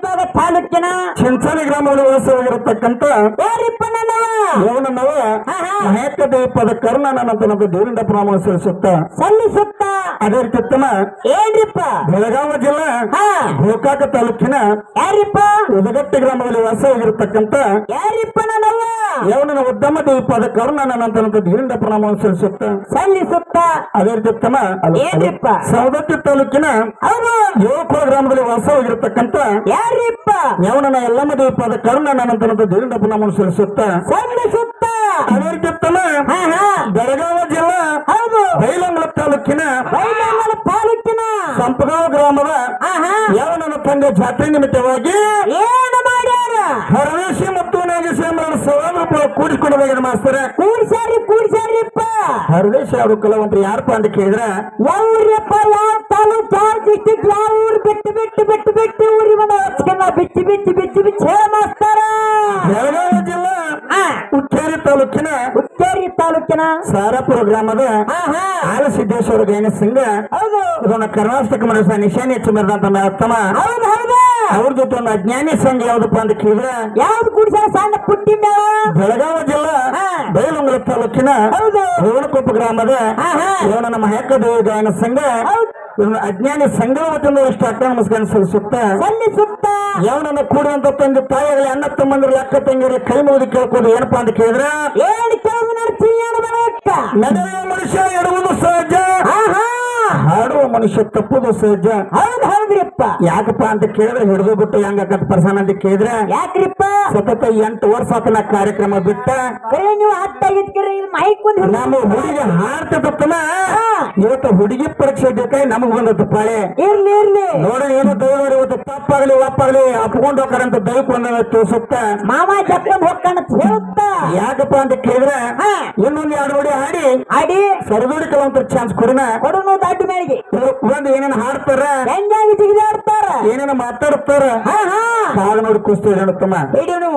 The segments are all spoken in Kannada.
ಶಿವಮೊಗ್ಗ ತಾಲೂಕಿನ ಚಿಂಚಣಿ ಗ್ರಾಮದಲ್ಲಿ ವಾಸವಾಗಿರತಕ್ಕಂತ ಯಾರಿಪ್ಪ ನನ್ನವ ಯೌನನವ ಹಾ, ಹಾ. ಮಹೇಕ ದೀಪದ ಕರ್ಣನಂತ ನಮಗೆ ದೇವರಿಂದ ಪ್ರಣಾಮ ಸಲ್ಲಿಸುತ್ತ ಸಲ್ಲಿಸುತ್ತ ಅದೇ ರೀತಿ ತಮ್ಮ ಏನ್ರಿಪ್ಪ ಬೆಳಗಾವಿ ಜಿಲ್ಲಾ ಹಾ ಗೋಕಾಕ ತಾಲೂಕಿನ ಯಾರಿಪ್ಪ ಉದಗಟ್ಟಿ ಗ್ರಾಮದಲ್ಲಿ ವಾಸವಾಗಿರತಕ್ಕಂತ ಯಾರಿಪ್ಪ ನನ್ನವ ಯೌನನ ಉದ್ದಮ ದೀಪದ ಕರ್ಣನಂತ ದೇವರಿಂದ ಪ್ರಣಾಮ ಸಲ್ಲಿಸುತ್ತ ಸಲ್ಲಿಸುತ್ತ ಅದೇ ರೀತಿ ತಮ್ಮ ಏನ್ರಿಪ್ಪ ಸವದತ್ತಿ ತಾಲೂಕಿನ ಹೌದು ಯುವಕರ ಗ್ರಾಮದಲ್ಲಿ ವಾಸವಾಗಿರತಕ್ಕಂತ ಯಾರಿಪ್ಪ ಯವನನ ಎಲ್ಲಮ್ಮ ದೀಪದ ಕರ್ಣನಂತ ದೇವರಿಂದ ಪ್ರಣಾಮ ಸಲ್ಲಿಸುತ್ತ ಸಲ್ಲಿಸುತ್ತ ಅದೇ ರೀತಿ ತಮ್ಮ ಹಾ ಹಾ ಬೆಳಗಾವಿ ಜಿಲ್ಲಾ ಹೌದು ಬೈಲಂಗಳ ತಾಲೂಕಿನ ಬೈಲಹೊಂಗಲ ತಾಲೂಕಿನ ಸಂಪಗಾಂವ ಗ್ರಾಮದ ಹಾ ಹಾ ಯಾವನನ ತಂದೆ ಜಾತ್ರೆ ನಿಮಿತ್ತವಾಗಿ ಏನು ಮಾಡ್ಯಾರ ಹರವೇಶಿ ಮತ್ತು ನಾಗೇಶಿ ಎಂಬ ಸವಾಲು ಕೂಡಿಸಿಕೊಳ್ಳಬೇಕು ಮಾಸ್ತರ ಕೂಡ್ಸಾರಿ ಕೂಡ್ಸಾರಿಪ್ಪ ಹರವೇಶಿ ಅವರು ಕೆಲವಂತರು ಯಾರಪ್ಪ ಅಂತ ಕೇಳಿದ್ರೆ ಯಾವ್ರಪ್ಪ ಯಾವ ತಾಲೂಕ್ ಯಾವ ಡಿಸ್ಟಿಕ್ ಯಾವ ಊರು ಬಿಟ್ಟು ಬಿಟ್ಟು ಬಿಟ್ಟು ಬಿಟ್ಟು ಊರಿಗೆ ಬಂದ ಹಚ್ಕೊಂಡ ಬಿಚ್ಚಿ ಬಿಚ್ಚಿ ಬಿಚ್ಚಿ ಬಿಚ್ಚಿ ಹೇಳ ಮಾಸ್ತಾರ ಬೆಳಗಾವಿ ಜಿಲ್ಲಾ ಹಾ ಹುಕ್ಕೇರಿ ತಾಲೂಕಿನ ಹುಕ್ಕೇರಿ ತಾಲೂಕಿನ ಸಾರಾಪುರ ಗ್ರಾಮದ ಹಾ ಹಾ ಆಲಸಿದ್ದೇಶ್ವರ ಗೈನ ಸಿಂಗ ಹೌದು ಇದನ್ನ ಕರ್ನಾಟಕ ಮನಸ್ಸ ನಿಶಾನೆ ಹೆಚ್ಚು ಮೆರೆದಂತ ತಮ್ಮ ಹೌದು ಹೌದು ಅವ್ರ ಜೊತೆ ಒಂದು ಅಜ್ಞಾನಿ ಸಂಘ ಯಾವ್ದಪ್ಪ ಅಂತ ಕೇಳಿದ್ರೆ ಯಾವ್ದು ಕೂಡ್ಸಾರ ಸಣ್ಣ ಪುಟ್ಟಿ ಮೇಳ ಬೆಳಗಾವಿ ಜಿಲ್ಲಾ ಹಾ. ಬೈಲುಂಗಲ ತಾಲೂಕಿನ ಹೌದು ರೇವಣಕೊಪ್ಪ ಗ್ರಾಮದ ಹಾ ಹಾ ಇವನ ನಮ್ಮ ಹೆಕ್ಕದೇವಿ ಗಾಯನ ಸಂಘ ಹೌದು ಇವನ ಅಜ್ಞಾನಿ ಸಂಘ ವತಿಯಿಂದ ಎಷ್ಟು ಅಕ್ಕ ನಮಸ್ಕಾರ ಸಲ್ಲಿಸುತ್ತ ಸಲ್ಲಿಸುತ್ತ ಯಾವನನ್ನ ಕೂಡುವಂತ ತಂದೆ ತಾಯಿಗಳ ಅಣ್ಣ ತಮ್ಮಂದಿರಲಿ ಅಕ್ಕ ತಂಗಿರಲಿ ಕೈ ಮುಗಿದು ಕೇಳ್ಕೊಂಡು ಏನಪ್ಪಾ ಅಂತ ಕೇಳಿದ್ರೆ ಏನು ಕೇಳಿದ ನಡ್ಸಿ ಏನು ಬರಕ್ಕ ನಡೆಯುವ ಮನುಷ್ಯ ಎಡುವುದು ಸಹಜ ಹಾ ಹಾ ಹಾಡುವ ಮನುಷ್ಯ ತಪ್ಪುದು ಸಹಜ ಹೌದು ಹೌದ್ರಿಪ್ಪ ಯಾಕಪ್ಪ ಅಂತ ಕೇಳಿದ್ರೆ ಹಿಡಿದು ಬಿಟ್ಟು ಹೆಂಗಾಕತ್ ಪರ್ಸನ್ ಅಂತ ಕೇಳಿದ್ರೆ ಯಾಕ್ರಿಪ್ಪ ಸತತ ಎಂಟು ವರ್ಷ ಆತನ ಕಾರ್ಯಕ್ರಮ ಬಿಟ್ಟ ಕರೆ ನೀವು ಹತ್ತಾಗಿದ್ಕಿರಿ ಇದು ಮೈಕ್ ಒಂದು ನಮ್ಮ ಹುಡುಗಿ ಹಾಡ್ತದತ್ತನ ಹಾ. ಇವತ್ತು ಹುಡುಗಿ ಪರೀಕ್ಷೆ ಬೇಕಾಗಿ ನಮಗ್ ಬಂದತ್ತು ಪಾಳೆ ಇರ್ಲಿ ಇರ್ಲಿ ನೋಡಿ ಏನು ದಯವಾಡಿ ಇವತ್ತು ತಪ್ಪಾಗ್ಲಿ ಒಪ್ಪಾಗ್ಲಿ ಅಪ್ಕೊಂಡು ಹೋಗ್ತಾರಂತ ದಯಕ್ ಒಂದ ತಿಳಿಸುತ್ತ ಮಾಮ ಜಪ್ಕೊಂಡ್ ಹೋಗ್ಕಣ ಹೇಳುತ್ತ ಯಾಕಪ್ಪ ಅಂತ ಕೇಳಿದ್ರೆ ಹಾ. ಇನ್ನೊಂದು ಎರಡು ನೋಡಿ ಹಾಡಿ ಅಡಿ ಸರದೋಡಿ ಕೆಲವಂತ ಚಾನ್ಸ್ ಕೊಡೋಣ ಕೊಡುನು ದಡ್ಡ ಮೇಳಿಗೆ ಒಂದು ಏನೇನು ಹಾಡ್ತಾರ ಹೆಂಗಾಗಿ ಜಿಗಿದಾಡ್ತಾರ ಏನೇನು ಮಾತಾಡ್ತಾರ ಹಾ ಹಾ ಕಾಗ ನೋಡಿ ಕುಸ್ತಿ ಹೇಳುತ್ತಮ್ಮ ಹಿಡಿನು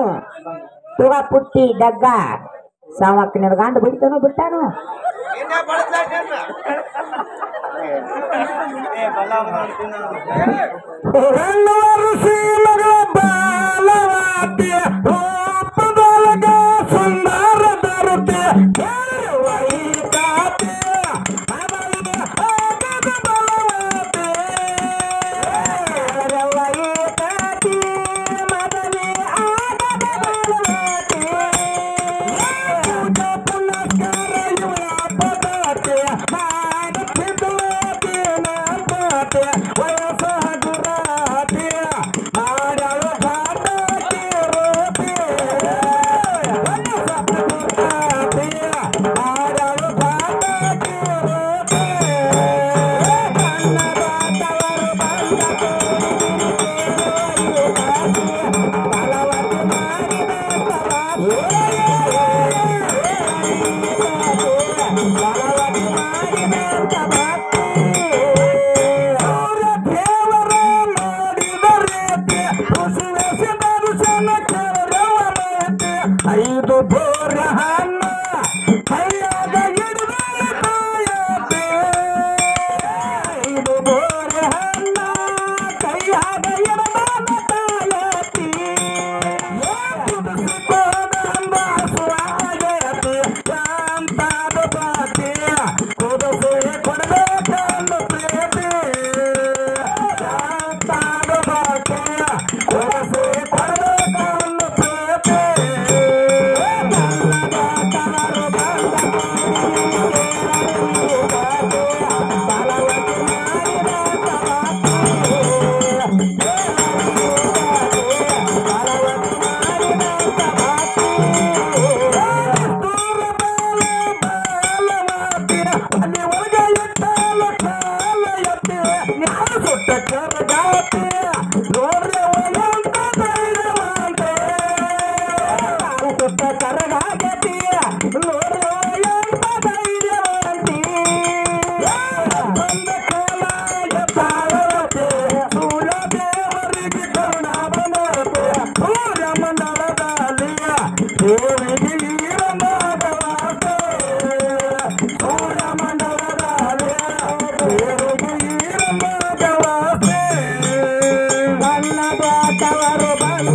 ತುಗ ಪುಟ್ಟಿ ಡಗ್ಗ ಸಾವಕ್ ನಿನ್ ಗಂಡ ಬಿಡ್ತಾನೋ ಬಿಟ್ಟಾನು ಹೆಣ್ಣವರು ಶ್ರೀಮಗಳ ಬಾಲವಾಟಿ ರೂಪದೊಳಗ ಸುಂದರ ಧರುತಿ ಕೇಳುವ ಈ ಕಾತಿ ಅವಳಿಗೆ ಆಗದ ಬಲವಾತಿ ಕೇಳುವ ಈ ಕಾತಿ ಮಗನೇ ಆಗದ ಬಲವಾತಿ ಪೂಜೆ ಪುನಸ್ಕಾರ ಇವಳ ಪದಾತಿ ಮಾಡುತ್ತಿದ್ದಳು ದಿನಪತಿ ವಯಸ್ಸ ಗುರಾತಿ ಆಡಳು ಘಾಟಕಿ ರೂಪಿ ವಯಸ್ಸ ಗುರಾತಿ ಆಡಳು ಘಾಟಕಿ ರೂಪಿ ಕಣ್ಣ ಬಾತವರು ಬಂದ ಬಲವತಿ ಐದು ಬೋರ ಹಣ್ಣ ಕೈಯಾಗ ಹಿಡಿದ ತಾಯತೆ ಐದು ಬೋರ ಹಣ್ಣ ಕೈಯಾಗ ಹಿಡಿದ ತಾಯತಿ ಕುದಿಸಿಕೊಂಡ ಸ್ವಾಗತಿ ಶಾಂತಾದ ಪಾತಿ ಕುದಿಸಿ ಕೊಡಬೇಕಂದು ಪ್ರೀತಿ ಶಾಂತಾದ ಪಾತಿ ಕುದಿಸಿ ಕೊಡಬೇಕಂದು ಪ್ರೀತಿ ನನ್ನ ತವರು ಬಂದ